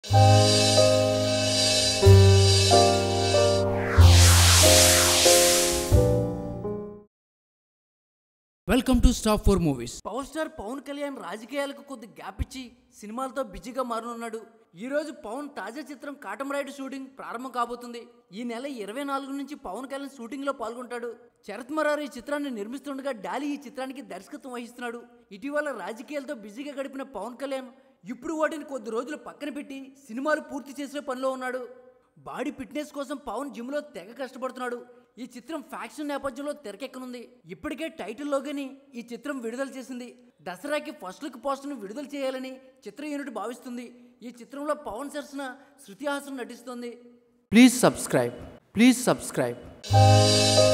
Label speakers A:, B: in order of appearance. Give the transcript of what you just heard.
A: welcome to stop four movies
B: power star Pawan Kalyan రాజకీయాలకు కొద్ది gap ఇచ్చి సినిమాలతో బిజీగా మారనున్నాడు ఈ రోజు పవన్ తాజా చిత్రం కాటమరాయుడు షూటింగ్ ప్రారంభం కాబోతుంది ఈ నెల ఇరవై నాలుగు నుంచి పవన్ కళ్యాణ్ షూటింగ్ లో పాల్గొంటాడు శరత్ మరారు ఈ చిత్రాన్ని నిర్మిస్తుండగా డాలీ ఈ చిత్రానికి దర్శకత్వం వహిస్తున్నాడు ఇటీవల రాజకీయాలతో బిజీగా గడిపిన పవన్ కళ్యాణ్ ఇప్పుడు వాటిని కొద్ది రోజులు పక్కన పెట్టి సినిమాలు పూర్తి చేసే పనిలో ఉన్నాడు బాడీ ఫిట్నెస్ కోసం పవన్ జిమ్ లో తెగ కష్టపడుతున్నాడు ఈ చిత్రం ఫ్యాక్షన్ నేపథ్యంలో తెరకెక్కనుంది ఇప్పటికే టైటిల్ లోగాని ఈ చిత్రం విడుదల చేసింది దసరాకి ఫస్ట్ లుక్ పోస్టర్ను విడుదల చేయాలని చిత్ర యూనిట్ భావిస్తుంది ఈ చిత్రంలో పవన్ సరసన శృతి హాసన్ నటిస్తుంది ప్లీజ్ సబ్స్క్రైబ్ ప్లీజ్ సబ్స్క్రైబ్